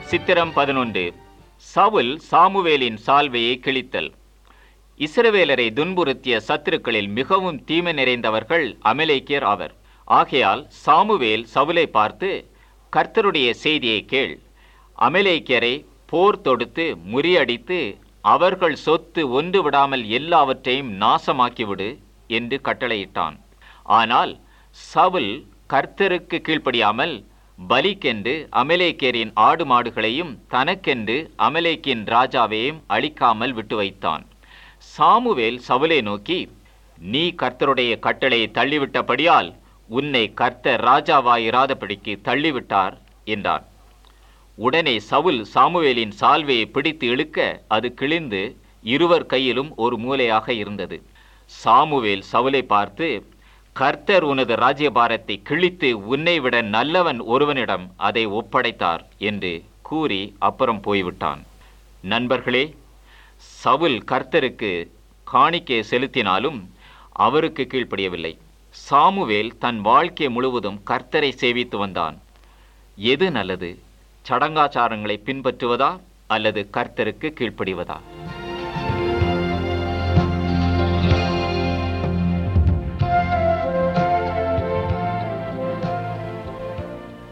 சித்திரம் பதினொன்று சவுல் சாமுவேலின் சால்வையை கிழித்தல் இஸ்ரவேலரை துன்புறுத்திய சத்துருக்களில் மிகவும் தீமை நிறைந்தவர்கள் அமலேக்கியர் ஆவர் ஆகையால் சாமுவேல் சவுலை பார்த்து கர்த்தருடைய செய்தியை கேள் அமலேக்கியரை போர் தொடுத்து முறியடித்து அவர்கள் சொத்து ஒன்று விடாமல் எல்லாவற்றையும் நாசமாக்கிவிடு என்று கட்டளையிட்டான் ஆனால் சவுல் கர்த்தருக்கு கீழ்ப்படியாமல் பலிக்கென்று அமலேக்கியரின் ஆடு மாடுகளையும் தனக்கென்று அமலேக்கின் ராஜாவையும் அழிக்காமல் விட்டு வைத்தான் சாமுவேல் சவுலை நோக்கி நீ கர்த்தருடைய கட்டளையை தள்ளிவிட்டபடியால் உன்னை கர்த்தர் ராஜாவாயிராதபடிக்கு தள்ளிவிட்டார் என்றான் உடனே சவுல் சாமுவேலின் சால்வையை பிடித்து இழுக்க அது கிழிந்து இருவர் கையிலும் ஒரு மூலையாக இருந்தது சாமுவேல் சவுலை பார்த்து கர்த்தர் உனது ராஜ்யபாரத்தை கிழித்து உன்னை விட நல்லவன் ஒருவனிடம் அதை ஒப்படைத்தார் என்று கூறி அப்புறம் போய்விட்டான் நண்பர்களே சவுல் கர்த்தருக்கு காணிக்கை செலுத்தினாலும் அவருக்கு கீழ்ப்படியவில்லை சாமுவேல் தன் வாழ்க்கை முழுவதும் கர்த்தரை சேவித்து வந்தான் எது நல்லது சடங்காச்சாரங்களை பின்பற்றுவதா அல்லது கர்த்தருக்கு கீழ்ப்படிவதா